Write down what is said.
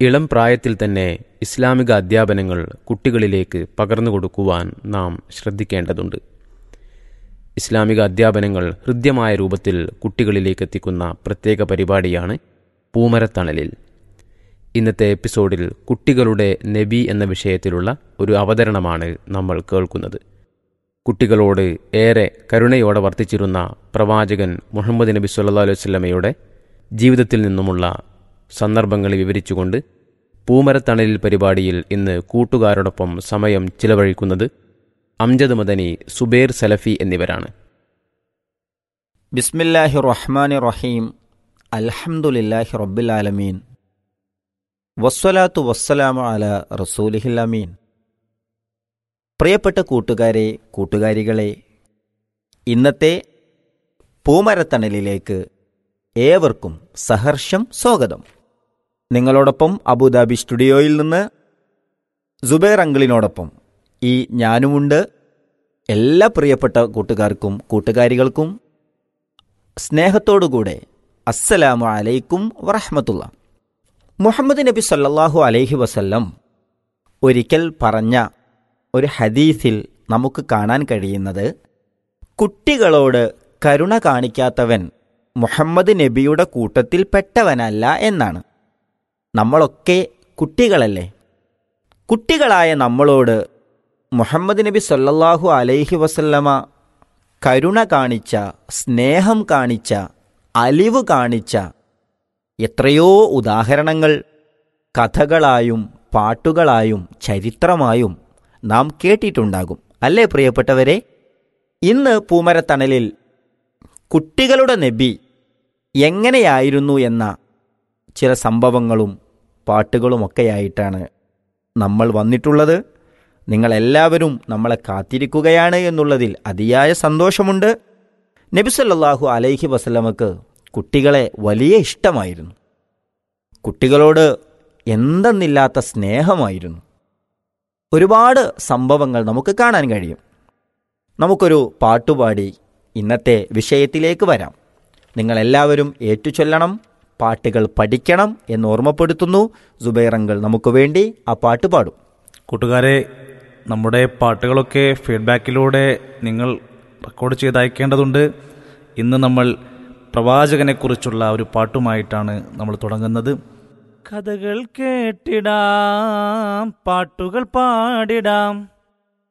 ഇളം പ്രായത്തിൽ തന്നെ ഇസ്ലാമിക അധ്യാപനങ്ങൾ കുട്ടികളിലേക്ക് പകർന്നു കൊടുക്കുവാൻ നാം ശ്രദ്ധിക്കേണ്ടതുണ്ട് ഇസ്ലാമിക അധ്യാപനങ്ങൾ ഹൃദ്യമായ രൂപത്തിൽ കുട്ടികളിലേക്ക് എത്തിക്കുന്ന പ്രത്യേക പരിപാടിയാണ് പൂമരത്തണലിൽ ഇന്നത്തെ എപ്പിസോഡിൽ കുട്ടികളുടെ നബി എന്ന വിഷയത്തിലുള്ള ഒരു അവതരണമാണ് നമ്മൾ കേൾക്കുന്നത് കുട്ടികളോട് ഏറെ കരുണയോടെ വർത്തിച്ചിരുന്ന പ്രവാചകൻ മുഹമ്മദ് നബി സല്ലാ അലൈഹി വല്ലമയുടെ ജീവിതത്തിൽ നിന്നുമുള്ള സന്ദർഭങ്ങൾ വിവരിച്ചുകൊണ്ട് പൂമരത്തണലിൽ പരിപാടിയിൽ ഇന്ന് കൂട്ടുകാരോടൊപ്പം സമയം ചിലവഴിക്കുന്നത് അംജദ് മദനി സുബേർ സലഫി എന്നിവരാണ് ബിസ്മില്ലാഹി റഹ്മാനി റഹീം അൽഹംദുലില്ലാഹി റബ്ബിൽ ആലമീൻ വസ്സലാത്തു വസ്സലാമു അല റസൂലിഹിൽ അമീൻ പ്രിയപ്പെട്ട കൂട്ടുകാരെ കൂട്ടുകാരികളെ ഇന്നത്തെ പൂമരത്തണലിലേക്ക് ഏവർക്കും സഹർഷം സ്വാഗതം നിങ്ങളോടൊപ്പം അബുദാബി സ്റ്റുഡിയോയിൽ നിന്ന് സുബൈർ അങ്കിളിനോടൊപ്പം ഈ ഞാനുമുണ്ട് എല്ലാ പ്രിയപ്പെട്ട കൂട്ടുകാർക്കും കൂട്ടുകാരികൾക്കും സ്നേഹത്തോടുകൂടെ അസ്സലാമു അലൈക്കും വറഹമത്തുള്ള മുഹമ്മദ് നബി സല്ലല്ലാഹു അലൈഹി വസല്ലം ഒരിക്കൽ പറഞ്ഞ ഒരു ഹദീസിൽ നമുക്ക് കാണാൻ കഴിയുന്നത് കുട്ടികളോട് കരുണ കാണിക്കാത്തവൻ മുഹമ്മദ് നബിയുടെ കൂട്ടത്തിൽ പെട്ടവനല്ല എന്നാണ് നമ്മളൊക്കെ കുട്ടികളല്ലേ കുട്ടികളായ നമ്മളോട് മുഹമ്മദ് നബി സല്ലല്ലാഹു അലൈഹി വസല്ലമ കരുണ കാണിച്ച സ്നേഹം കാണിച്ച അലിവ് കാണിച്ച എത്രയോ ഉദാഹരണങ്ങൾ കഥകളായും പാട്ടുകളായും ചരിത്രമായും നാം കേട്ടിട്ടുണ്ടാകും അല്ലേ പ്രിയപ്പെട്ടവരെ ഇന്ന് പൂമരത്തണലിൽ കുട്ടികളുടെ നബി എങ്ങനെയായിരുന്നു എന്ന ചില സംഭവങ്ങളും പാട്ടുകളുമൊക്കെയായിട്ടാണ് നമ്മൾ വന്നിട്ടുള്ളത് നിങ്ങളെല്ലാവരും നമ്മളെ കാത്തിരിക്കുകയാണ് എന്നുള്ളതിൽ അതിയായ സന്തോഷമുണ്ട് നബിസല്ലാഹു അലൈഹി വസല്ലമക്ക് കുട്ടികളെ വലിയ ഇഷ്ടമായിരുന്നു കുട്ടികളോട് എന്തെന്നില്ലാത്ത സ്നേഹമായിരുന്നു ഒരുപാട് സംഭവങ്ങൾ നമുക്ക് കാണാൻ കഴിയും നമുക്കൊരു പാട്ടുപാടി ഇന്നത്തെ വിഷയത്തിലേക്ക് വരാം നിങ്ങളെല്ലാവരും ഏറ്റുചൊല്ലണം പാട്ടുകൾ പഠിക്കണം എന്ന് ഓർമ്മപ്പെടുത്തുന്നു സുബൈറങ്ങൾ നമുക്ക് വേണ്ടി ആ പാട്ട് പാടും കൂട്ടുകാരെ നമ്മുടെ പാട്ടുകളൊക്കെ ഫീഡ്ബാക്കിലൂടെ നിങ്ങൾ റെക്കോർഡ് ചെയ്ത് അയക്കേണ്ടതുണ്ട് ഇന്ന് നമ്മൾ പ്രവാചകനെക്കുറിച്ചുള്ള ഒരു പാട്ടുമായിട്ടാണ് നമ്മൾ തുടങ്ങുന്നത് കഥകൾ കേട്ടിടാം പാട്ടുകൾ പാടിടാം